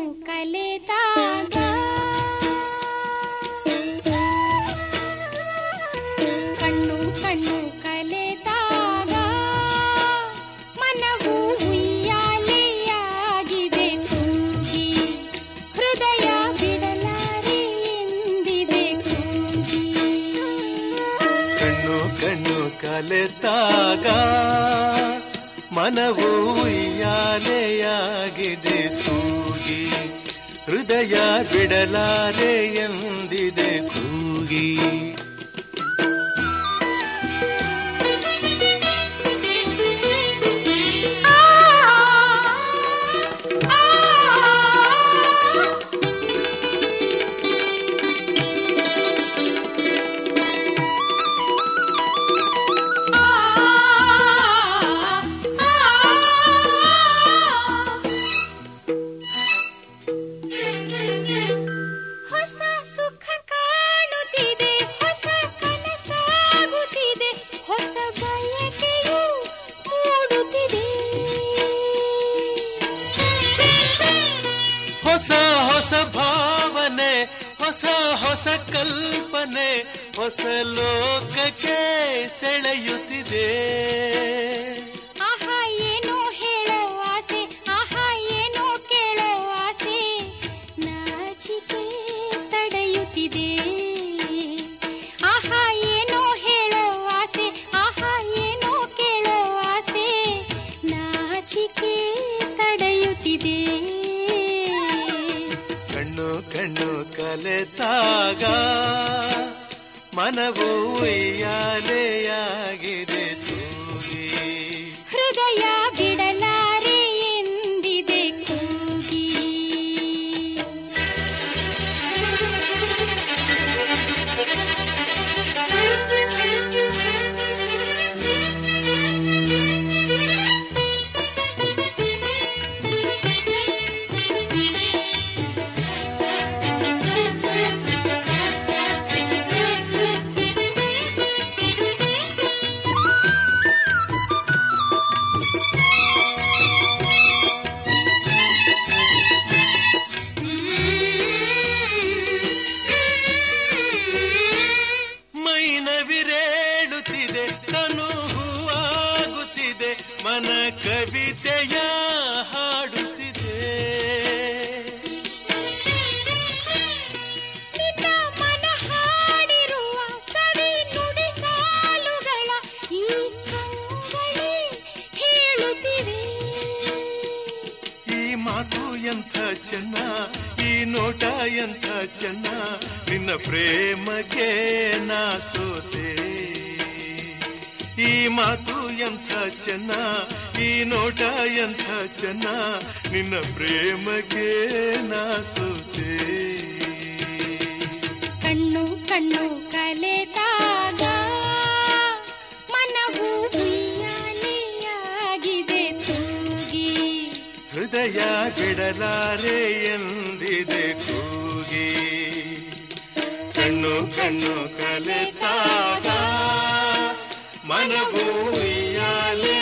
ಕಲೆದಾಗ ಕಣ್ಣು ಕಣ್ಣು ಕಲೆದಾಗ ಮನವು ಉಯ್ಯಾಲೆಯಾಗಿದೆ ಕೂಗಿ ಹೃದಯ ಬಿಡಲಾರೆ ಎಂದಿದೆ ಕೂಗಿ ಕಣ್ಣು ಕಣ್ಣು ಕಲೆತಾಗ ಮನವು ಉಯ್ಯಾಲೆಯಾಗಿದೆ ತೂಗಿ ಹೃದಯ ಬಿಡಲಾರೆ ಎಂದಿದೆ ಕೂಗಿ ಹೊಸ ಸುಖ ಕಾಣುತ್ತಿದೆ ಹೊಸ ಕನಸಾಗುತ್ತಿದೆ ಹೊಸ ಬಯಕೆಯು ಮೂಡುತ್ತಿದೆ ಹೊಸ ಹೊಸ ಭಾವನೆ ಹೊಸ ಹೊಸ ಕಲ್ಪನೆ ಹೊಸ ಲೋಕಕ್ಕೆ ಸೆಳೆಯುತ್ತಿದೆ ಆಹಾ ಏನೋ ಹೇಳೋ ಆಸೆ ಆಹಾ ಏನೋ ಕೇಳೋ ಆಸೆ ನಾಚಿಕೆ ತಡೆಯುತ್ತಿದೆ ಆಹಾ ಏನೋ ಹೇಳೋ ಆಸೆ ಆಹಾ ಏನೋ ಕೇಳೋ ಆಸೆ ನಾಚಿಕೆ ತಡೆಯುತ್ತಿದೆ ಕಣ್ಣು ಕಣ್ಣು ಕಲೆತಾಗ ಮನವು ಉಯ್ಯಾಲೆಯಾಗಿದೆ ತೂಗಿ ಹೃದಯ ಬಿಡಲಾರೆ ಎಂದಿದೆ ಕೂಗಿ ಮೈನವಿರೇಳುತ್ತಿದೆ ತನು ಹೂವಾಗುತ್ತಿದೆ ಮನ ಕವಿತೆಯ ಹಾಡುತ್ತಿದೆ ನಿನ್ನ ಮನ ಹಾಡಿರುವ ಸವಿ ನುಡಿ ಸಾಲುಗಳ ಈ ಕಂಗಳೇ ಹೇಳುತ್ತಿವೆ ಈ ಮಾತು ಎಂಥ ಚೆನ್ನ ಈ ನೋಟ ಎಂಥ ಚೆನ್ನ ನಿನ್ನ ಪ್ರೇಮಕ್ಕೆ ನಾ ಸೋತೆ ಈ ಮಾತು ಎಂಥ ಚೆನ್ನ ಈ ನೋಟ ಎಂಥ ಚೆನ್ನ ನಿನ್ನ ಪ್ರೇಮಕ್ಕೆ ನಾ ಸೋತೆ ಕಣ್ಣು ಕಣ್ಣು ಕಲೆದಾಗ ಮನವು ಉಯ್ಯಾಲೆಯಾಗಿದೆ ತೂಗಿ ಹೃದಯ ಬಿಡಲಾರೆ ಎಂದಿದೆ ಕೂಗಿ ಕಣ್ಣು ಕಣ್ಣು ಕಲೆತಾಗ ಮನವು ಉಯ್ಯಾಲೆ